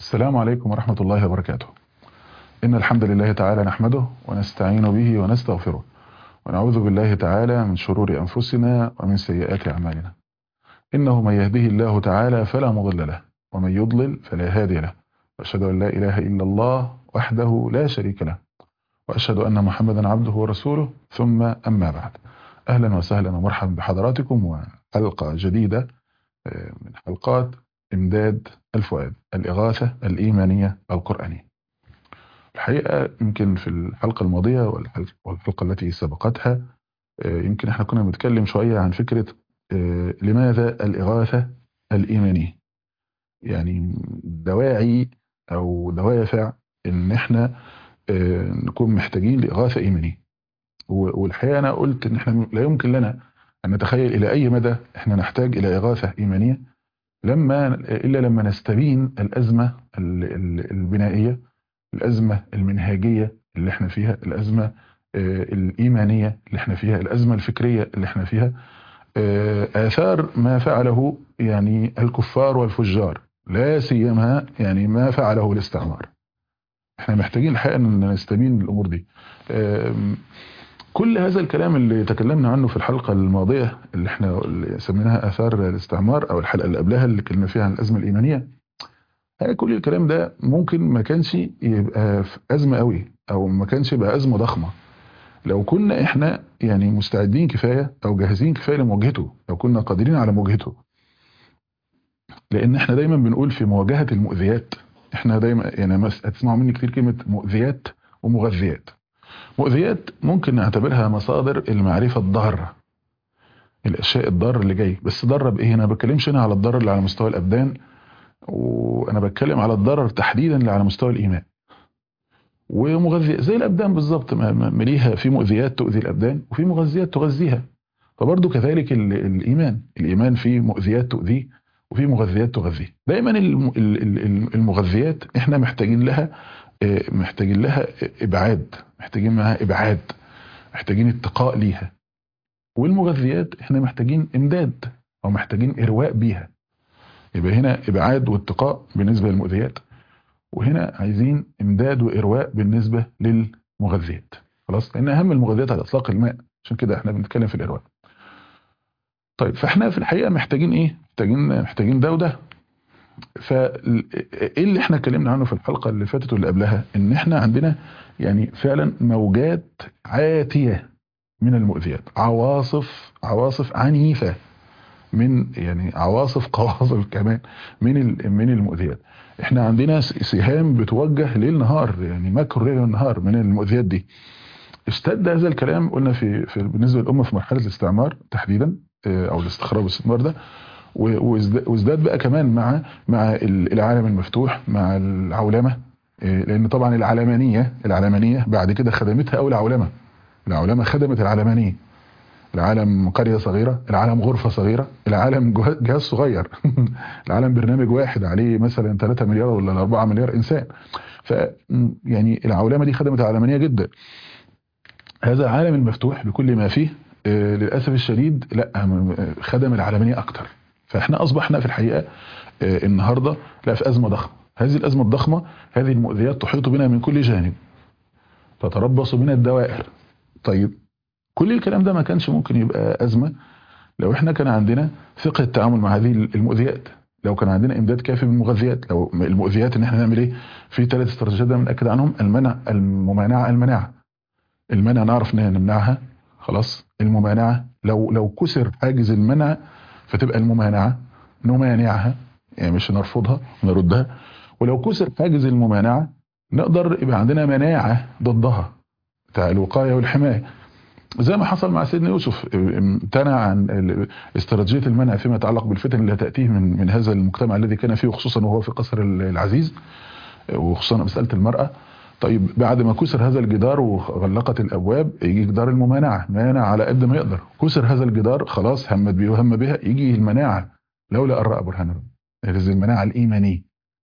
السلام عليكم ورحمة الله وبركاته إن الحمد لله تعالى نحمده ونستعين به ونستغفره ونعوذ بالله تعالى من شرور أنفسنا ومن سيئات أعمالنا إنه من يهده الله تعالى فلا مضل له ومن يضلل فلا هادي له وأشهد أن لا إله إلا الله وحده لا شريك له وأشهد أن محمدا عبده ورسوله ثم أما بعد أهلا وسهلا ومرحبا بحضراتكم وحلقة جديدة من حلقات إمداد الفؤاد الإغاثة الإيمانية القرآنية الحقيقة يمكن في الحلقة الماضية والحلقة التي سبقتها يمكن احنا كنا بنتكلم شوية عن فكرة لماذا الإغاثة الإيمانية يعني دواعي أو دوافع إن احنا نكون محتاجين لإغاثة إيمانية والحقيقة أنا قلت إن احنا لا يمكن لنا أن نتخيل إلى أي مدى احنا نحتاج إلى إغاثة إيمانية لما إلا لما نستبين الأزمة البنائية الأزمة المنهاجية اللي احنا فيها الأزمة الإيمانية اللي احنا فيها الأزمة الفكرية اللي احنا فيها آثار ما فعله يعني الكفار والفجار لا سيما يعني ما فعله الاستعمار احنا محتاجين الحقيقة ان نستبين الأمور دي كل هذا الكلام اللي تكلمنا عنه في الحلقة الماضية اللي احنا اللي سميناها آثار الاستعمار أو الحلقة اللي قبلها اللي اتكلمنا فيها عن الأزمة الإيمانية كل الكلام ده ممكن ما كانش يبقى في أزمة قوي أو ما كانش يبقى أزمة ضخمة لو كنا احنا يعني مستعدين كفاية أو جاهزين كفاية لمواجهته لو كنا قادرين على مواجهته لأن احنا دايما بنقول في مواجهة المؤذيات احنا دايما يعني هتسمعوا مني كتير كلمة مؤذيات ومغذيات مؤذيات ممكن نعتبرها مصادر المعرفة الضارة الأشياء الضارة اللي جاي بس ضارة بإيه هنا بتكلمش هنا على الضرر اللي على مستوى الأبدان وأنا بتكلم على الضرر تحديدا اللي على مستوى الإيمان ومغذية زي الأبدان بالظبط مليها في مؤذيات تؤذي الأبدان وفي مغذيات تغذيها فبرضه كذلك الإيمان الإيمان فيه مؤذيات تؤذيه وفي مغذيات تغذيه دايما المغذيات احنا محتاجين لها محتاجين لها ابعاد محتاجين معاها ابعاد محتاجين اتقاء ليها والمغذيات احنا محتاجين امداد او محتاجين ارواء بيها يبقى هنا ابعاد واتقاء بالنسبة للمؤذيات وهنا عايزين امداد وارواء بالنسبة للمغذيات خلاص لان اهم المغذيات على اطلاق الماء عشان كده احنا بنتكلم في الارواء طيب فاحنا في الحقيقة محتاجين ايه محتاجين محتاجين ده وده فايه اللي احنا اتكلمنا عنه في الحلقة اللي فاتت واللي قبلها ان احنا عندنا يعني فعلا موجات عاتية من المؤذيات عواصف عواصف عنيفة من يعني عواصف قواصف كمان من من المؤذيات احنا عندنا سهام بتوجه ليل نهار يعني مكر ليل ونهار من المؤذيات دي اشتد هذا الكلام قلنا في, في بالنسبة للأمة في مرحلة الاستعمار تحديدا او الاستخراج والاستثمار ده وازداد بقى كمان مع مع العالم المفتوح مع العولمه لان طبعا العلمانيه العلمانيه بعد كده خدمتها او العولمه العولمه خدمت العلمانيه العالم قريه صغيره العالم غرفه صغيره العالم جهاز صغير العالم برنامج واحد عليه مثلا 3 مليار ولا 4 مليار انسان ف يعني العولمه دي خدمت العلمانيه جدا هذا العالم المفتوح بكل ما فيه للاسف الشديد لا خدم العالمانيه اكتر فاحنا اصبحنا في الحقيقه النهارده لا في ازمه ضخمه هذه الازمه الضخمه هذه المؤذيات تحيط بنا من كل جانب تتربص بنا الدوائر طيب كل الكلام ده ما كانش ممكن يبقى ازمه لو احنا كان عندنا ثقه التعامل مع هذه المؤذيات لو كان عندنا امداد كافي من المغذيات لو المؤذيات ان احنا نعمل ايه في ثلاث استراتيجيات بنأكد عنهم المنع الممانعه المناعه المنع نعرف نمنعها خلاص الممانعه لو لو كسر حاجز المنع فتبقى الممانعة نمانعها يعني مش نرفضها ونردها ولو كسر حاجز الممانعة نقدر يبقى عندنا مناعة ضدها بتاع الوقاية والحماية زي ما حصل مع سيدنا يوسف امتنع عن استراتيجية المنع فيما يتعلق بالفتن اللي تأتيه من, من هذا المجتمع الذي كان فيه خصوصا وهو في قصر العزيز وخصوصا مسألة المرأة طيب بعد ما كسر هذا الجدار وغلقت الابواب يجي جدار الممانعه مانع على قد ما يقدر كسر هذا الجدار خلاص همت بيه وهم بها يجي المناعه لولا ان راى برهان هذه المناعه الايمانيه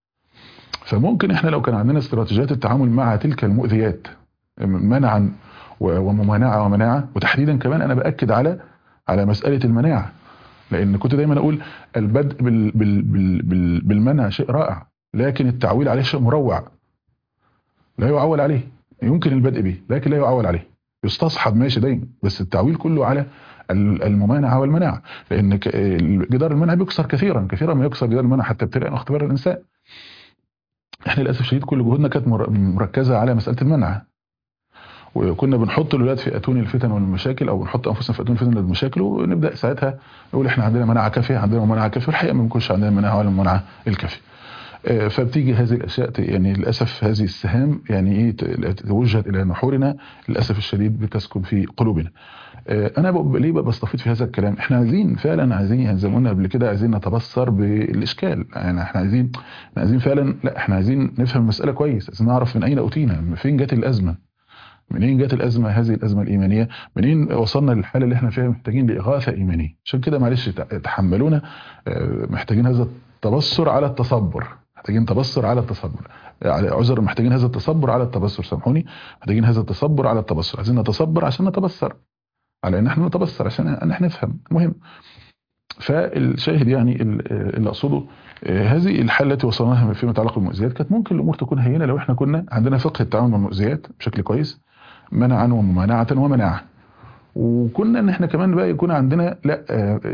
فممكن احنا لو كان عندنا استراتيجيات التعامل مع تلك المؤذيات منعا وممانعه ومناعه وتحديدا كمان انا باكد على على مساله المناعه لان كنت دايما اقول البدء بال بال بال بال بالمنع شيء رائع لكن التعويل عليه شيء مروع لا يعول عليه يمكن البدء به لكن لا يعول عليه يستصحب ماشي دايما بس التعويل كله على الممانعه والمناعه لان جدار المنع بيكسر كثيرا كثيرا ما يكسر جدار المنع حتى ابتلاء واختبار الانسان احنا للاسف الشديد كل جهودنا كانت مركزه على مساله المنع وكنا بنحط الاولاد في اتون الفتن والمشاكل او بنحط انفسنا في اتون الفتن والمشاكل ونبدا ساعتها نقول احنا عندنا مناعه كافيه عندنا مناعه كافيه الحقيقه ما بنكونش عندنا مناعه ولا مناعه الكافيه فبتيجي هذه الاشياء يعني للاسف هذه السهام يعني ايه توجهت الى نحورنا للاسف الشديد بتسكن في قلوبنا انا ليه بستفيد في هذا الكلام احنا عايزين فعلا عايزين زي ما قلنا قبل كده عايزين نتبصر بالاشكال يعني احنا عايزين احنا عايزين فعلا لا احنا عايزين نفهم المساله كويس عايزين نعرف من اين اوتينا فين جت الازمه منين جت الازمه هذه الازمه الايمانيه منين وصلنا للحاله اللي احنا فيها محتاجين لاغاثه ايمانيه عشان كده معلش تحملونا محتاجين هذا التبصر على التصبر محتاجين تبصر على التصبر على عذر محتاجين هذا التصبر على التبصر سامحوني محتاجين هذا التصبر على التبصر عايزين نتصبر عشان نتبصر على ان احنا نتبصر عشان ان احنا نفهم المهم فالشاهد يعني اللي اقصده هذه الحاله التي وصلنا لها فيما يتعلق بالمؤذيات كانت ممكن الامور تكون هينه لو احنا كنا عندنا فقه التعامل مع المؤذيات بشكل كويس منعا وممانعه ومناعه وكنا ان احنا كمان بقى يكون عندنا لا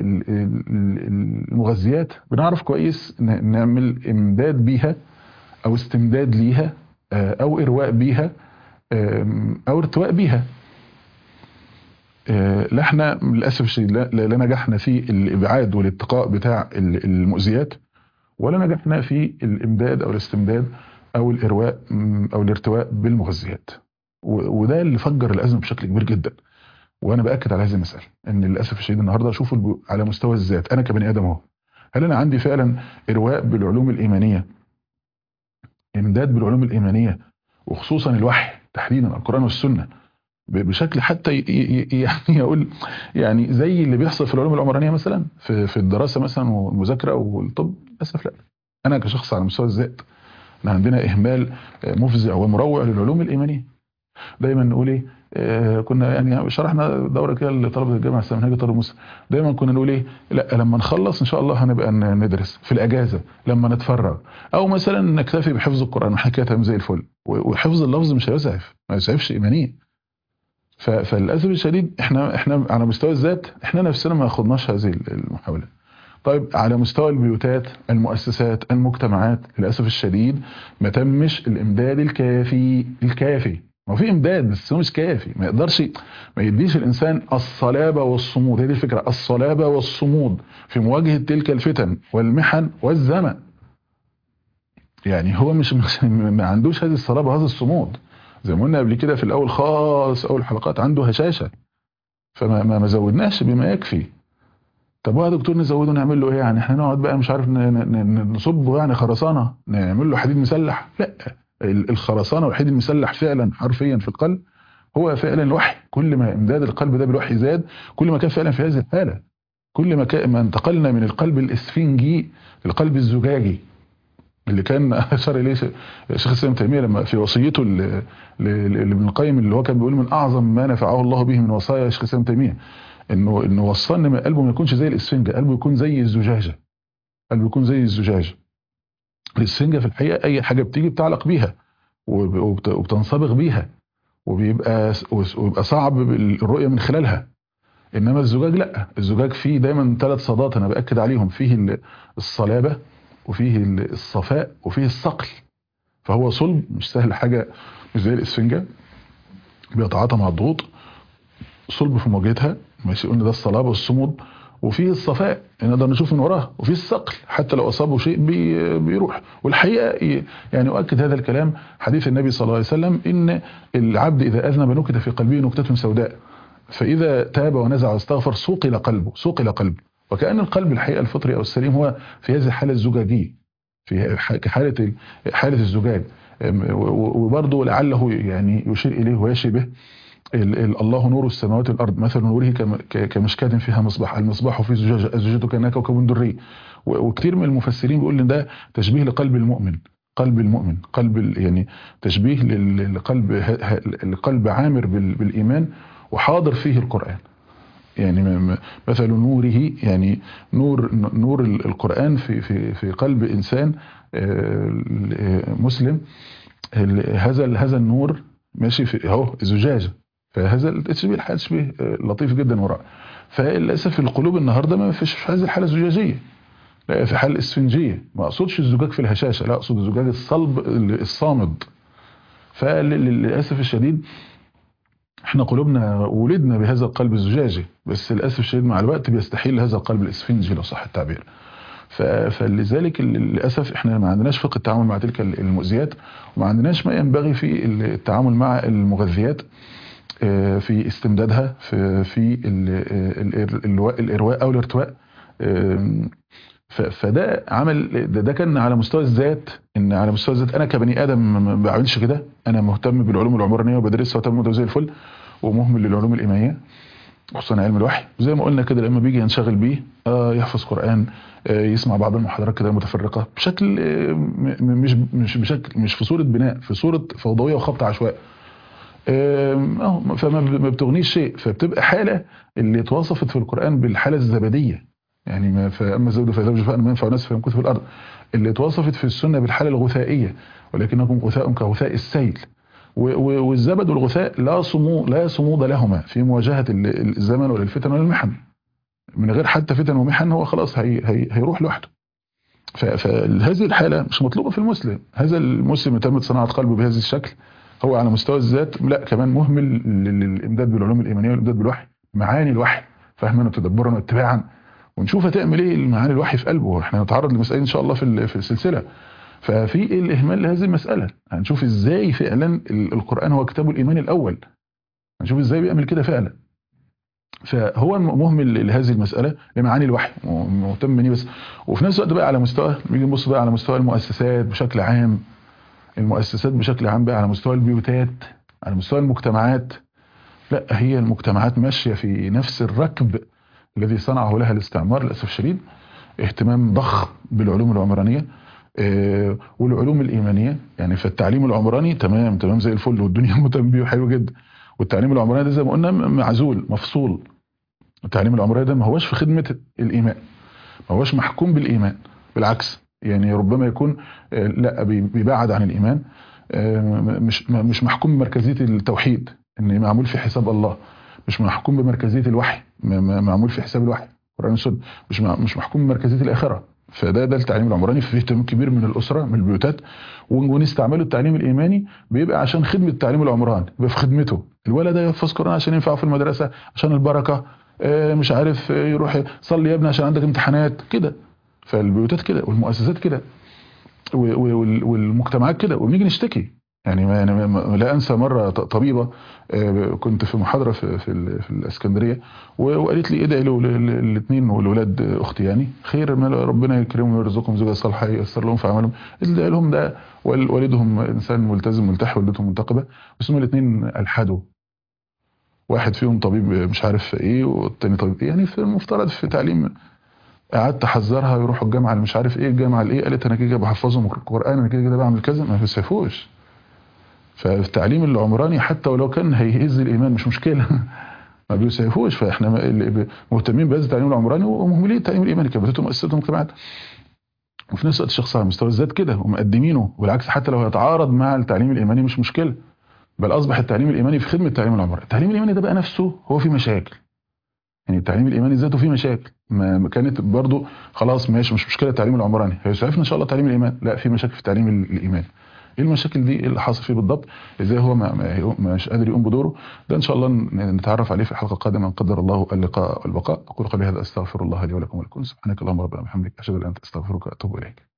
المغذيات بنعرف كويس نعمل امداد بيها او استمداد ليها او ارواء بيها او ارتواء بيها لا احنا للاسف الشديد لا نجحنا في الابعاد والاتقاء بتاع المؤذيات ولا نجحنا في الامداد او الاستمداد او الارواء او الارتواء بالمغذيات وده اللي فجر الازمه بشكل كبير جدا وانا باكد على هذه المساله ان للاسف الشديد النهارده اشوف على مستوى الذات انا كبني ادم اهو هل انا عندي فعلا ارواء بالعلوم الايمانيه امداد بالعلوم الايمانيه وخصوصا الوحي تحديدا القران والسنه بشكل حتى يعني يقول يعني زي اللي بيحصل في العلوم العمرانيه مثلا في في الدراسه مثلا والمذاكره والطب للاسف لا انا كشخص على مستوى الذات احنا عندنا اهمال مفزع ومروع للعلوم الايمانيه دايما نقول ايه آه كنا يعني شرحنا دوره كده لطلبه الجامعه السمنهاجي طالب مسلم دايما كنا نقول ايه لا لما نخلص ان شاء الله هنبقى ندرس في الاجازه لما نتفرغ او مثلا نكتفي بحفظ القران حكايه زي الفل وحفظ اللفظ مش هيسعف ما يسعفش ايمانيا فللاسف الشديد احنا احنا على مستوى الذات احنا نفسنا ما خدناش هذه المحاولات طيب على مستوى البيوتات المؤسسات المجتمعات للاسف الشديد ما تمش الامداد الكافي الكافي ما في امداد بس هو مش كافي ما يقدرش ما يديش الانسان الصلابه والصمود هي دي الفكره الصلابه والصمود في مواجهه تلك الفتن والمحن والزمن يعني هو مش ما عندوش هذه الصلابه وهذا الصمود زي ما قلنا قبل كده في الاول خالص اول حلقات عنده هشاشه فما ما, ما زودناش بما يكفي طب هو يا دكتور نزوده نعمل له ايه يعني احنا نقعد بقى مش عارف نصبه يعني خرسانه نعمل له حديد مسلح لا الخرسانه والحديد المسلح فعلا حرفيا في القلب هو فعلا الوحي كل ما امداد القلب ده بالوحي زاد كل ما كان فعلا في هذه الحاله كل ما كان ما انتقلنا من القلب الاسفنجي للقلب الزجاجي اللي كان اشار اليه شيخ الاسلام تيميه لما في وصيته لابن القيم اللي هو كان بيقول من اعظم ما نفعه الله به من وصايا شيخ الاسلام تيميه انه انه وصلنا من قلبه ما يكونش زي الاسفنجه قلبه يكون زي الزجاجه قلبه يكون زي الزجاجه الاسفنجه في الحقيقه اي حاجه بتيجي بتعلق بيها وبتنصبغ بيها وبيبقى ويبقى صعب الرؤيه من خلالها انما الزجاج لا الزجاج فيه دايما ثلاث صدات انا باكد عليهم فيه الصلابه وفيه الصفاء وفيه الصقل فهو صلب مش سهل حاجه مش زي الاسفنجه بيتعاطى مع الضغوط صلب في مواجهتها ماشي قلنا ده الصلابه والصمود وفيه الصفاء نقدر نشوف من وراها وفيه الصقل حتى لو اصابه شيء بي بيروح والحقيقه يعني اؤكد هذا الكلام حديث النبي صلى الله عليه وسلم ان العبد اذا اذنب نكت في قلبه نكته سوداء فاذا تاب ونزع واستغفر صقل قلبه صقل قلبه وكأن القلب الحقيقة الفطري أو السليم هو في هذه الحالة الزجاجية في حالة حالة الزجاج وبرضه لعله يعني يشير إليه ويشبه الله نور السماوات والأرض مثل نوره كمشكاة فيها مصباح المصباح في زجاجة الزجاجة كأنها كوكب دري وكثير من المفسرين بيقول ان ده تشبيه لقلب المؤمن قلب المؤمن قلب يعني تشبيه لقلب لقلب عامر بالإيمان وحاضر فيه القرآن يعني م- م- مثل نوره يعني نور نور ال- القرآن في في في قلب إنسان آه، آه، مسلم ال- هذا ال- هذا النور ماشي في اهو زجاجة فهذا التشبيه الحال تشبيه آه، لطيف جدا ورائع فللاسف القلوب النهارده ما فيش في هذه الحاله الزجاجيه لا في حال اسفنجيه ما اقصدش الزجاج في الهشاشه لا اقصد الزجاج الصلب الصامد فللاسف الشديد احنا قلوبنا ولدنا بهذا القلب الزجاجي بس للاسف الشديد مع الوقت بيستحيل هذا القلب الاسفنجي لو صح التعبير ف- فلذلك للاسف احنا ما عندناش فقه التعامل مع تلك المؤذيات وما عندناش ما ينبغي في التعامل مع المغذيات آه، في استمدادها في في ال- ال- الإرواء- الارواء او الارتواء آم، ف- فده عمل ده, ده كان على مستوى الذات ان على مستوى الذات انا كبني ادم ما- ما بعملش كده انا مهتم بالعلوم العمرانيه وبدرسها وتم زي الفل ومهمل للعلوم الايمانيه خصوصا علم الوحي زي ما قلنا كده لما بيجي ينشغل بيه آه يحفظ قران آه يسمع بعض المحاضرات كده المتفرقه بشكل آه م- م- مش مش بشكل مش في صوره بناء في صوره فوضويه وخبط عشواء آم، أهو، فما ب- ما بتغنيش شيء فبتبقى حاله اللي اتوصفت في القران بالحاله الزبديه يعني ما فاما الزبد فاذا جفاء ما ينفع الناس فيمكث في الارض اللي اتوصفت في السنه بالحاله الغثائيه ولكنكم غثاء كغثاء السيل و- و- والزبد والغثاء لا صمود لا صمود لهما في مواجهه ال- الزمن ولا الفتن ولا المحن من غير حتى فتن ومحن هو خلاص هي هي هيروح لوحده ف- فهذه الحاله مش مطلوبه في المسلم هذا المسلم اللي تمت صناعه قلبه بهذا الشكل هو على مستوى الذات لا كمان مهمل لل- للامداد بالعلوم الايمانيه والامداد بالوحي معاني الوحي فهما وتدبرا واتباعا ونشوف هتعمل ايه معاني الوحي في قلبه احنا هنتعرض لمسائل ان شاء الله في ال- في السلسله ففي الاهمال لهذه المساله هنشوف ازاي فعلا ال- القران هو كتابه الايماني الاول هنشوف ازاي بيعمل كده فعلا فهو مهمل لهذه المساله لمعاني الوحي مهتم بيه بس وفي نفس الوقت بقى على مستوى نيجي نبص بقى على مستوى المؤسسات بشكل عام المؤسسات بشكل عام بقى على مستوى البيوتات على مستوى المجتمعات لا هي المجتمعات ماشيه في نفس الركب الذي صنعه لها الاستعمار للاسف الشديد اهتمام ضخم بالعلوم العمرانيه آه، والعلوم الايمانيه يعني فالتعليم العمراني تمام تمام زي الفل والدنيا مهتم بيه وحلو جدا والتعليم العمراني ده زي ما قلنا م- معزول مفصول التعليم العمراني ده ما هوش في خدمه الايمان ما هوش محكوم بالايمان بالعكس يعني ربما يكون آه، لا بي- بيبعد عن الايمان آه، م- مش م- مش محكوم بمركزيه التوحيد ان معمول في حساب الله مش محكوم بمركزيه الوحي م- م- معمول في حساب الوحي قران والسنه مش مع- مش محكوم بمركزيه الاخره فده ده التعليم العمراني فيه اهتمام كبير من الاسره من البيوتات ون- ونستعمله التعليم الايماني بيبقى عشان خدمه التعليم العمراني بيبقى في خدمته الولد ده يحفظ قران عشان ينفعه في المدرسه عشان البركه آه، مش عارف آه، يروح صلي يا ابني عشان عندك امتحانات كده فالبيوتات كده والمؤسسات كده و- و- وال- والمجتمعات كده وبنيجي نشتكي يعني ما يعني ما- لا انسى مره ط- طبيبه آه، كنت في محاضره في في, ال- في الاسكندريه و- وقالت لي ادعي الاثنين والولاد اختي يعني خير ما ربنا يكرمهم ويرزقهم زوجة صالحه ييسر لهم في اعمالهم ادعي لهم ده وال- والدهم انسان ملتزم ملتحي والدتهم منتقبه بس هم الاثنين الحدوا واحد فيهم طبيب مش عارف ايه والتاني طبيب ايه يعني في المفترض في تعليم قعدت احذرها يروحوا الجامعه اللي مش عارف ايه الجامعه الايه قالت انا كده كده بحفظهم القران انا كده كده بعمل كذا ما بيسعفوش فالتعليم العمراني حتى ولو كان هيهز الايمان مش مشكله ما بيسعفوش فاحنا ما- اللي ب- مهتمين بهذا التعليم العمراني ومهملين التعليم الايماني كبتتهم مؤسسات ومجتمعات وفي نفس الوقت الشخص على مستوى الذات كده ومقدمينه بالعكس حتى لو يتعارض مع التعليم الايماني مش مشكله بل اصبح التعليم الايماني في خدمه التعليم العمراني التعليم الايماني ده بقى نفسه هو فيه مشاكل يعني التعليم الايماني ذاته فيه مشاكل ما ما كانت برضو خلاص ماشي مش مشكله التعليم العمراني هيسعفنا ان شاء الله تعليم الايمان لا في مشاكل في تعليم ال- الايمان ايه المشاكل دي ايه اللي حاصل فيه بالضبط ازاي هو ما ما- هو مش قادر يقوم بدوره ده ان شاء الله ن- نتعرف عليه في الحلقه القادمه ان قدر الله اللقاء والبقاء اقول قولي هذا استغفر الله لي ولكم ولكم سبحانك اللهم ربنا وبحمدك اشهد ان لا اله الا انت استغفرك واتوب اليك